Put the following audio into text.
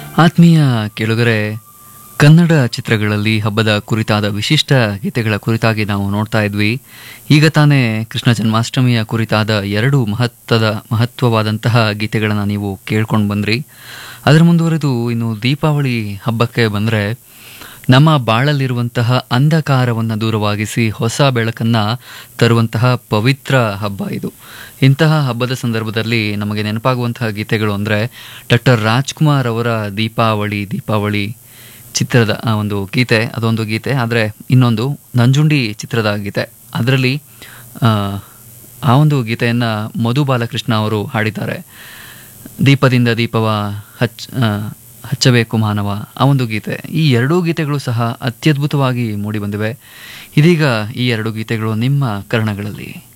ಆತ್ಮೀಯ ಕೇಳುಗರೆ ಕನ್ನಡ ಚಿತ್ರಗಳಲ್ಲಿ ಹಬ್ಬದ ಕುರಿತಾದ ವಿಶಿಷ್ಟ ಗೀತೆಗಳ ಕುರಿತಾಗಿ ನಾವು ನೋಡ್ತಾ ಇದ್ವಿ ಈಗ ತಾನೇ ಕೃಷ್ಣ ಜನ್ಮಾಷ್ಟಮಿಯ ಕುರಿತಾದ ಎರಡು ಮಹತ್ವದ ಮಹತ್ವವಾದಂತಹ ಗೀತೆಗಳನ್ನು ನೀವು ಕೇಳ್ಕೊಂಡು ಬಂದ್ರಿ ಅದರ ಮುಂದುವರೆದು ಇನ್ನು ದೀಪಾವಳಿ ಹಬ್ಬಕ್ಕೆ ಬಂದರೆ ನಮ್ಮ ಬಾಳಲ್ಲಿರುವಂತಹ ಅಂಧಕಾರವನ್ನು ದೂರವಾಗಿಸಿ ಹೊಸ ಬೆಳಕನ್ನು ತರುವಂತಹ ಪವಿತ್ರ ಹಬ್ಬ ಇದು ಇಂತಹ ಹಬ್ಬದ ಸಂದರ್ಭದಲ್ಲಿ ನಮಗೆ ನೆನಪಾಗುವಂತಹ ಗೀತೆಗಳು ಅಂದರೆ ಡಾಕ್ಟರ್ ರಾಜ್ಕುಮಾರ್ ಅವರ ದೀಪಾವಳಿ ದೀಪಾವಳಿ ಚಿತ್ರದ ಆ ಒಂದು ಗೀತೆ ಅದೊಂದು ಗೀತೆ ಆದರೆ ಇನ್ನೊಂದು ನಂಜುಂಡಿ ಚಿತ್ರದ ಗೀತೆ ಅದರಲ್ಲಿ ಆ ಒಂದು ಗೀತೆಯನ್ನು ಮಧು ಬಾಲಕೃಷ್ಣ ಅವರು ಹಾಡಿದ್ದಾರೆ ದೀಪದಿಂದ ದೀಪವ ಹಚ್ ಆ, ಹಚ್ಚಬೇಕು ಮಾನವ ಆ ಒಂದು ಗೀತೆ ಈ ಎರಡೂ ಗೀತೆಗಳು ಸಹ ಅತ್ಯದ್ಭುತವಾಗಿ ಮೂಡಿಬಂದಿವೆ ಇದೀಗ ಈ ಎರಡು ಗೀತೆಗಳು ನಿಮ್ಮ ಕರ್ಣಗಳಲ್ಲಿ